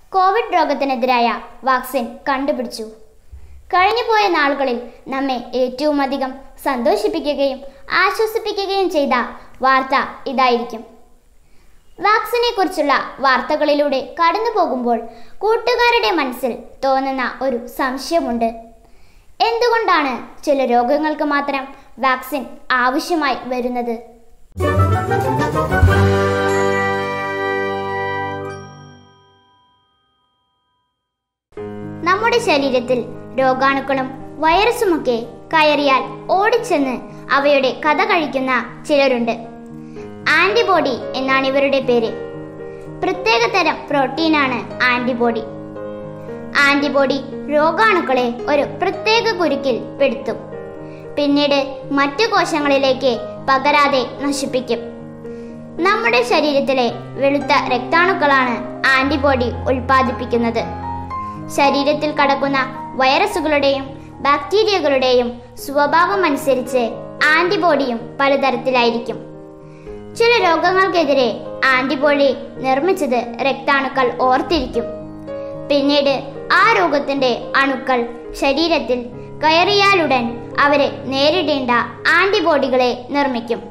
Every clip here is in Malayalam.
കോവിഡ് രോഗത്തിനെതിരായ വാക്സിൻ കണ്ടുപിടിച്ചു കഴിഞ്ഞുപോയ നാളുകളിൽ നമ്മെ ഏറ്റവും അധികം സന്തോഷിപ്പിക്കുകയും ആശ്വസിപ്പിക്കുകയും ചെയ്ത വാർത്ത ഇതായിരിക്കും വാക്സിനെ കുറിച്ചുള്ള വാർത്തകളിലൂടെ കടന്നു പോകുമ്പോൾ കൂട്ടുകാരുടെ മനസ്സിൽ തോന്നുന്ന ഒരു സംശയമുണ്ട് എന്തുകൊണ്ടാണ് ചില രോഗങ്ങൾക്ക് മാത്രം വാക്സിൻ ആവശ്യമായി വരുന്നത് നമ്മുടെ ശരീരത്തിൽ രോഗാണുക്കളും വൈറസുമൊക്കെ കയറിയാൽ ഓടിച്ചെന്ന് അവയുടെ കഥ കഴിക്കുന്ന ചിലരുണ്ട് ആന്റിബോഡി എന്നാണ് ഇവരുടെ പേര് പ്രത്യേകതരം പ്രോട്ടീനാണ് ആന്റിബോഡി ആന്റിബോഡി രോഗാണുക്കളെ ഒരു പ്രത്യേക കുരുക്കിൽ പെടുത്തും പിന്നീട് മറ്റു കോശങ്ങളിലേക്ക് പകരാതെ നശിപ്പിക്കും നമ്മുടെ ശരീരത്തിലെ വെളുത്ത രക്താണുക്കളാണ് ആന്റിബോഡി ഉൽപ്പാദിപ്പിക്കുന്നത് ശരീരത്തിൽ കടക്കുന്ന വൈറസുകളുടെയും ബാക്ടീരിയകളുടെയും സ്വഭാവമനുസരിച്ച് ആന്റിബോഡിയും പലതരത്തിലായിരിക്കും ചില രോഗങ്ങൾക്കെതിരെ ആന്റിബോഡി നിർമ്മിച്ചത് രക്താണുക്കൾ ഓർത്തിരിക്കും പിന്നീട് ആ രോഗത്തിന്റെ അണുക്കൾ ശരീരത്തിൽ കയറിയാലുടൻ അവരെ നേരിടേണ്ട ആന്റിബോഡികളെ നിർമ്മിക്കും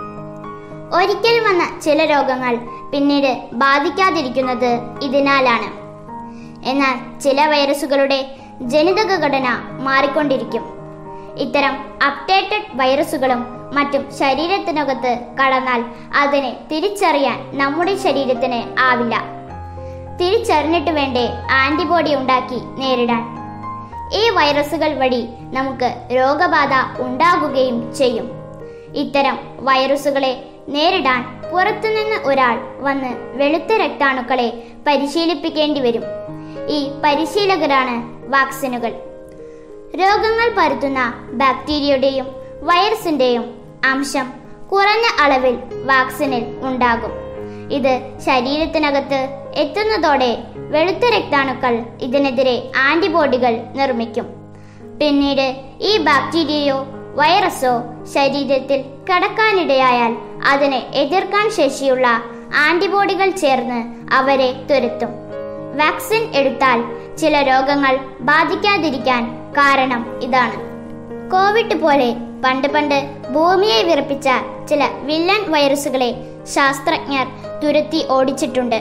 ഒരിക്കൽ വന്ന ചില രോഗങ്ങൾ പിന്നീട് ബാധിക്കാതിരിക്കുന്നത് ഇതിനാലാണ് എന്നാൽ ചില വൈറസുകളുടെ ജനിതക ഘടന മാറിക്കൊണ്ടിരിക്കും ഇത്തരം അപ്ഡേറ്റഡ് വൈറസുകളും മറ്റും ശരീരത്തിനകത്ത് കടന്നാൽ അതിനെ തിരിച്ചറിയാൻ നമ്മുടെ ശരീരത്തിന് ആവില്ല തിരിച്ചറിഞ്ഞിട്ട് വേണ്ടേ ആന്റിബോഡി ഉണ്ടാക്കി നേരിടാൻ ഈ വൈറസുകൾ വഴി നമുക്ക് രോഗബാധ ഉണ്ടാകുകയും ചെയ്യും ഇത്തരം വൈറസുകളെ നേരിടാൻ പുറത്തുനിന്ന് ഒരാൾ വന്ന് വെളുത്ത രക്താണുക്കളെ പരിശീലിപ്പിക്കേണ്ടി വരും ഈ പരിശീലകരാണ് വാക്സിനുകൾ രോഗങ്ങൾ പരത്തുന്ന ബാക്ടീരിയയുടെയും വൈറസിന്റെയും അംശം കുറഞ്ഞ അളവിൽ വാക്സിനിൽ ഉണ്ടാകും ഇത് ശരീരത്തിനകത്ത് എത്തുന്നതോടെ വെളുത്ത രക്താണുക്കൾ ഇതിനെതിരെ ആന്റിബോഡികൾ നിർമ്മിക്കും പിന്നീട് ഈ ബാക്ടീരിയയോ വൈറസോ ശരീരത്തിൽ കടക്കാനിടയായാൽ അതിനെ എതിർക്കാൻ ശേഷിയുള്ള ആന്റിബോഡികൾ ചേർന്ന് അവരെ തുരത്തും വാക്സിൻ എടുത്താൽ ചില രോഗങ്ങൾ ബാധിക്കാതിരിക്കാൻ കാരണം ഇതാണ് കോവിഡ് പോലെ പണ്ട് പണ്ട് ഭൂമിയെ വിറപ്പിച്ച ചില വില്ലൻ വൈറസുകളെ ശാസ്ത്രജ്ഞർ തുരത്തി ഓടിച്ചിട്ടുണ്ട്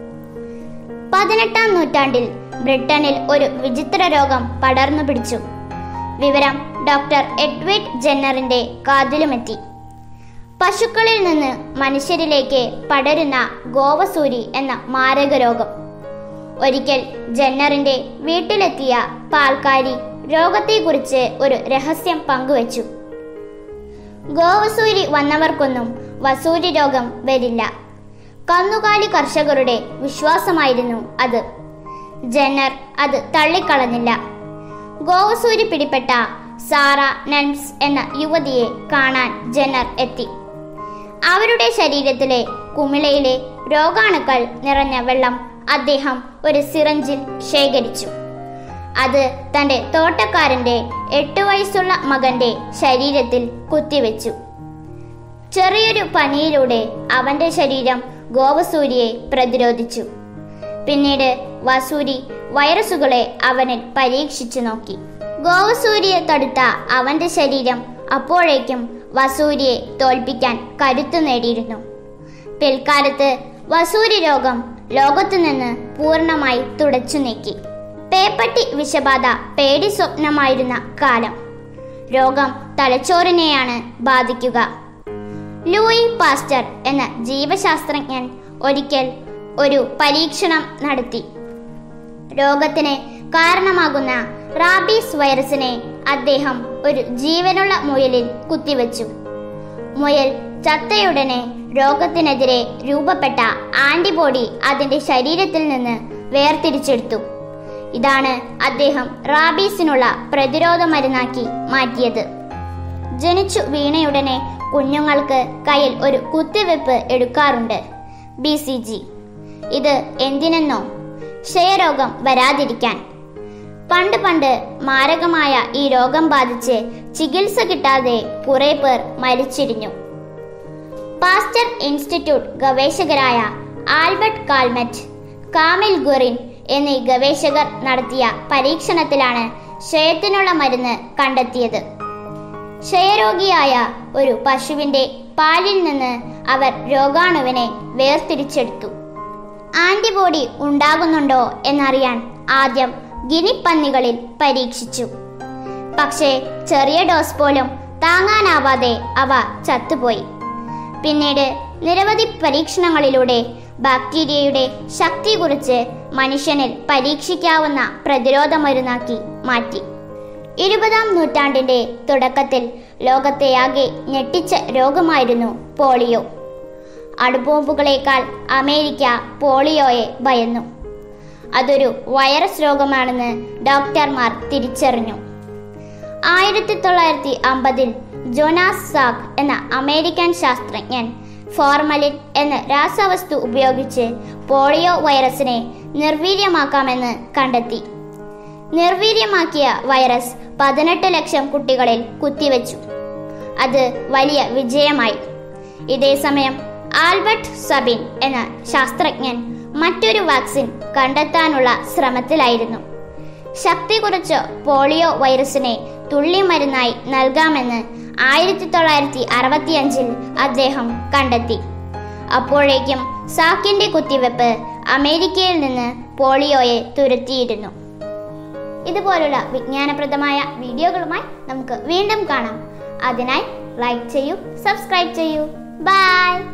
പതിനെട്ടാം നൂറ്റാണ്ടിൽ ബ്രിട്ടനിൽ ഒരു വിചിത്ര രോഗം പടർന്നു പിടിച്ചു വിവരം ഡോക്ടർ എഡ്വേർഡ് ജെന്നറിന്റെ കാതിലുമെത്തി പശുക്കളിൽ നിന്ന് മനുഷ്യരിലേക്ക് പടരുന്ന ഗോവസൂരി എന്ന മാരക രോഗം ഒരിക്കൽ ജന്നറിന്റെ വീട്ടിലെത്തിയ പാൽക്കാരി രോഗത്തെക്കുറിച്ച് ഒരു രഹസ്യം പങ്കുവച്ചു ഗോവസൂരി വന്നവർക്കൊന്നും വസൂരി രോഗം വരില്ല കന്നുകാലി കർഷകരുടെ വിശ്വാസമായിരുന്നു അത് ജന്നർ അത് തള്ളിക്കളഞ്ഞില്ല ഗോവസൂരി പിടിപ്പെട്ട സാറ നൻസ് എന്ന യുവതിയെ കാണാൻ ജന്നർ എത്തി അവരുടെ ശരീരത്തിലെ കുമിളയിലെ രോഗാണുക്കൾ നിറഞ്ഞ വെള്ളം അദ്ദേഹം ഒരു സിറഞ്ചിൽ ശേഖരിച്ചു അത് തന്റെ തോട്ടക്കാരന്റെ എട്ടു വയസ്സുള്ള മകന്റെ ശരീരത്തിൽ കുത്തിവെച്ചു ചെറിയൊരു പനിയിലൂടെ അവന്റെ ശരീരം ഗോവസൂരിയെ പ്രതിരോധിച്ചു പിന്നീട് വസൂരി വൈറസുകളെ അവനിൽ പരീക്ഷിച്ചു നോക്കി ഗോവസൂരിയെ തടുത്ത അവന്റെ ശരീരം അപ്പോഴേക്കും വസൂരിയെ തോൽപ്പിക്കാൻ കരുത്തു നേടിയിരുന്നു പിൽക്കാലത്ത് വസൂരി രോഗം ലോകത്തു നിന്ന് പൂർണ്ണമായി തുടച്ചു നീക്കി പേപ്പട്ടി വിഷബാധ പേടി സ്വപ്നമായിരുന്ന കാലം രോഗം തലച്ചോറിനെയാണ് ബാധിക്കുക ലൂയി പാസ്റ്റർ എന്ന ജീവശാസ്ത്രജ്ഞൻ ഒരിക്കൽ ഒരു പരീക്ഷണം നടത്തി രോഗത്തിന് കാരണമാകുന്ന റാബീസ് വൈറസിനെ അദ്ദേഹം ഒരു ജീവനുള്ള മുയലിൽ കുത്തിവെച്ചു മുയൽ ചത്തയുടനെ രോഗത്തിനെതിരെ രൂപപ്പെട്ട ആന്റിബോഡി അതിന്റെ ശരീരത്തിൽ നിന്ന് വേർതിരിച്ചെടുത്തു ഇതാണ് അദ്ദേഹം റാബീസിനുള്ള പ്രതിരോധ മരുന്നാക്കി മാറ്റിയത് ജനിച്ചു വീണയുടനെ കുഞ്ഞുങ്ങൾക്ക് കയ്യിൽ ഒരു കുത്തിവെപ്പ് എടുക്കാറുണ്ട് ബി സി ജി ഇത് എന്തിനെന്നോ ക്ഷയരോഗം വരാതിരിക്കാൻ പണ്ട് പണ്ട് മാരകമായ ഈ രോഗം ബാധിച്ച് ചികിത്സ കിട്ടാതെ കുറെ പേർ മരിച്ചിരിഞ്ഞു പാസ്റ്റർ ഇൻസ്റ്റിറ്റ്യൂട്ട് ഗവേഷകരായ ആൽബർട്ട് കാൽമറ്റ് കാമിൽ ഗുറിൻ എന്നീ ഗവേഷകർ നടത്തിയ പരീക്ഷണത്തിലാണ് ക്ഷയത്തിനുള്ള മരുന്ന് കണ്ടെത്തിയത് ക്ഷയരോഗിയായ ഒരു പശുവിന്റെ പാലിൽ നിന്ന് അവർ രോഗാണുവിനെ വേർതിരിച്ചെടുത്തു ആന്റിബോഡി ഉണ്ടാകുന്നുണ്ടോ എന്നറിയാൻ ആദ്യം ഗിനിപ്പന്നികളിൽ പരീക്ഷിച്ചു പക്ഷേ ചെറിയ ഡോസ് പോലും താങ്ങാനാവാതെ അവ ചത്തുപോയി പിന്നീട് നിരവധി പരീക്ഷണങ്ങളിലൂടെ ബാക്ടീരിയയുടെ ശക്തി കുറിച്ച് മനുഷ്യനിൽ പരീക്ഷിക്കാവുന്ന പ്രതിരോധ മരുന്നാക്കി മാറ്റി ഇരുപതാം നൂറ്റാണ്ടിന്റെ തുടക്കത്തിൽ ലോകത്തെയാകെ ഞെട്ടിച്ച രോഗമായിരുന്നു പോളിയോ അണുബോംബുകളേക്കാൾ അമേരിക്ക പോളിയോയെ ഭയന്നു അതൊരു വൈറസ് രോഗമാണെന്ന് ഡോക്ടർമാർ തിരിച്ചറിഞ്ഞു ആയിരത്തി തൊള്ളായിരത്തി അമ്പതിൽ ജോനാസ് സാഗ് എന്ന അമേരിക്കൻ ശാസ്ത്രജ്ഞൻ ഫോർമലിൻ എന്ന രാസവസ്തു ഉപയോഗിച്ച് പോളിയോ വൈറസിനെ നിർവീര്യമാക്കാമെന്ന് കണ്ടെത്തി നിർവീര്യമാക്കിയ വൈറസ് പതിനെട്ട് ലക്ഷം കുട്ടികളിൽ കുത്തിവെച്ചു അത് വലിയ വിജയമായി ഇതേസമയം ആൽബർട്ട് സബിൻ എന്ന ശാസ്ത്രജ്ഞൻ മറ്റൊരു വാക്സിൻ കണ്ടെത്താനുള്ള ശ്രമത്തിലായിരുന്നു ശക്തി കുറച്ച് പോളിയോ വൈറസിനെ തുള്ളിമരുന്നായി നൽകാമെന്ന് ആയിരത്തി തൊള്ളായിരത്തി അറുപത്തിയഞ്ചിൽ അദ്ദേഹം കണ്ടെത്തി അപ്പോഴേക്കും സാക്കിന്റെ കുത്തിവെപ്പ് അമേരിക്കയിൽ നിന്ന് പോളിയോയെ തുരത്തിയിരുന്നു ഇതുപോലുള്ള വിജ്ഞാനപ്രദമായ വീഡിയോകളുമായി നമുക്ക് വീണ്ടും കാണാം അതിനായി ലൈക്ക് ചെയ്യൂ സബ്സ്ക്രൈബ് ചെയ്യൂ ബൈ